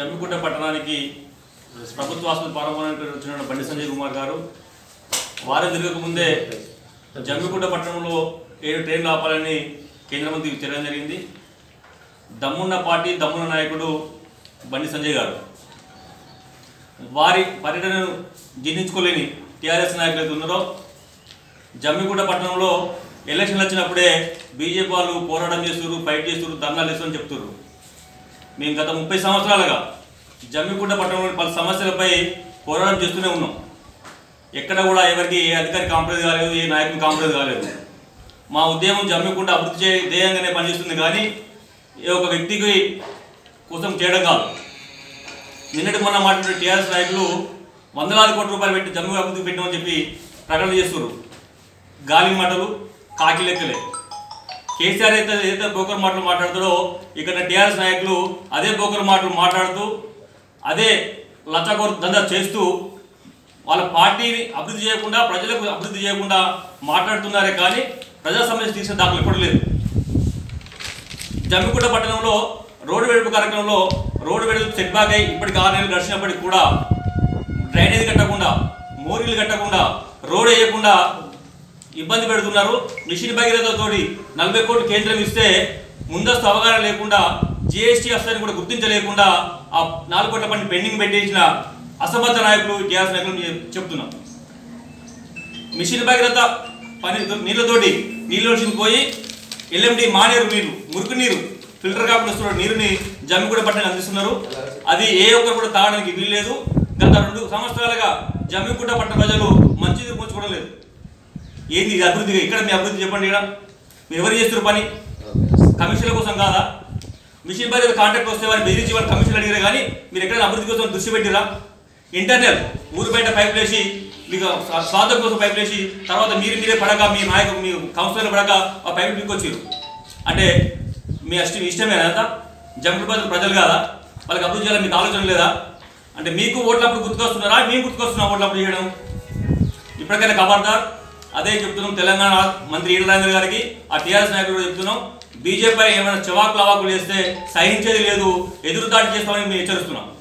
జమ్మిగుట్ట పట్టణానికి ప్రభుత్వ ఆసుపత్రి ప్రారంభానికి వచ్చిన బండి సంజయ్ కుమార్ గారు వారం తిరగక ముందే జమ్మిగుట్ట పట్టణంలో ఏడు ట్రైన్లు ఆపాలని కేంద్ర మంత్రికి తెలియడం జరిగింది దమ్మున్న పార్టీ దమ్మున్న నాయకుడు బండి సంజయ్ గారు వారి పర్యటనను జీర్ణించుకోలేని టీఆర్ఎస్ నాయకులు అయితే ఉన్నారో జమ్మిగుట్ట పట్టణంలో ఎలక్షన్లు వచ్చినప్పుడే బీజేపీ వాళ్ళు పోరాటం చేస్తున్నారు ఫైట్ చేస్తున్నారు ధర్నాలు చేస్తున్నారు చెప్తున్నారు మేము గత ముప్పై సంవత్సరాలుగా జమ్మిగుట్ట పట్టణంలోని పలు సమస్యలపై పోరాటం చేస్తూనే ఉన్నాం ఎక్కడ కూడా ఎవరికి ఏ అధికారి కాంప్రమైజ్ కాలేదు ఏ నాయకుని కాంప్రమైజ్ కాలేదు మా ఉద్యమం జమ్మిగుట్ట అభివృద్ధి చే ధ్యేయంగానే పనిచేస్తుంది కానీ ఏ ఒక వ్యక్తికి కోసం చేయడం కాదు నిన్నటి మొన్న మాట్లాడిన టీఆర్ఎస్ నాయకులు వందలాది కోట్ల రూపాయలు పెట్టి జమ్ము అభివృద్ధి పెట్టామని చెప్పి ప్రకటన చేస్తున్నారు గాలి మాటలు కాకి లెక్కలే కేసీఆర్ అయితే ఏదైతే బోకర్ మాటలు మాట్లాడుతాడో ఇక్కడ టీఆర్ఎస్ నాయకులు అదే బోకర్ మాటలు మాట్లాడుతూ అదే లచ్చకోర దందా చేస్తూ వాళ్ళ పార్టీని అభివృద్ధి చేయకుండా ప్రజలకు అభివృద్ధి చేయకుండా మాట్లాడుతున్నారే కానీ ప్రజా సమస్య తీసిన దాఖలు ఎప్పుడు లేదు జమ్మిగుట్ట పట్టణంలో రోడ్డు వెడుపు కార్యక్రమంలో రోడ్డు వెడుపు సెట్ బ్యాక్ అయి ఇప్పటికి ఆరు నెలలు గడిచినప్పటికి కూడా డ్రైనేజ్ కట్టకుండా మోరీలు కట్టకుండా రోడ్ వేయకుండా ఇబ్బంది పెడుతున్నారు మిషన్ భగీరథతోటి నలభై కోట్లు కేంద్రం ఇస్తే ముందస్తు అవగాహన లేకుండా జిఎస్టీ వస్తాయని కూడా గుర్తించలేకుండా ఆ నాలుగు కోట్ల పని పెండింగ్ పెట్టేసిన అసమర్థ నాయకులు టీఆర్ఎస్ నాయకులు మేము చెప్తున్నాం మిషన్ భగీరథ పని నీళ్ళతోటి నీళ్ళు పోయి ఎల్ఎండి మానేరు నీరు మురికి నీరు ఫిల్టర్ కాకుండా వస్తున్న నీరుని జమ్మిగూడ పట్టణం అందిస్తున్నారు అది ఏ ఒక్కరు కూడా తాగడానికి వీల్లేదు గత రెండు సంవత్సరాలుగా జమ్మిగుట్ట పట్టణ ప్రజలు మంచిది పోల్చుకోవడం లేదు ఏంది ఇది అభివృద్ధి ఇక్కడ మీ అభివృద్ధి చెప్పండి ఇక్కడ మీరు ఎవరు చేస్తున్నారు పని కమిషన్ల కోసం కాదా మిషన్ బయట కాంట్రాక్ట్ వస్తే వారిని బెదిరించి వాళ్ళు కమిషన్ అడిగారు కానీ మీరు ఎక్కడైనా అభివృద్ధి కోసం దృష్టి పెట్టిరా ఇంటర్నల్ ఊరు బయట పైప్ వేసి మీకు స్వా- స్వార్థం కోసం పైప్ వేసి తర్వాత మీరు మీరే పడక మీ నాయకు మీ కౌన్సిలర్ పడక ఆ పైపు పీకొచ్చారు అంటే మీ ఇష్టం ఇష్టమేనా అంతా జమ్మి బదులు ప్రజలు కాదా వాళ్ళకి అభివృద్ధి చేయాలని మీకు ఆలోచన లేదా అంటే మీకు ఓట్లప్పుడు గుర్తుకొస్తున్నారా మేము గుర్తుకొస్తున్నాం ఓట్లప్పుడు చేయడం ఇప్పటికైనా ఖబర్దార్ అదే చెప్తున్నాం తెలంగాణ మంత్రి ఈటల రాజేంద్ర గారికి ఆ టీఆర్ఎస్ నాయకులు కూడా చెప్తున్నాం బీజేపీ ఏమైనా చవాకులు అవాకులు చేస్తే సహించేది లేదు ఎదురుదాడి చేస్తామని మేము హెచ్చరిస్తున్నాం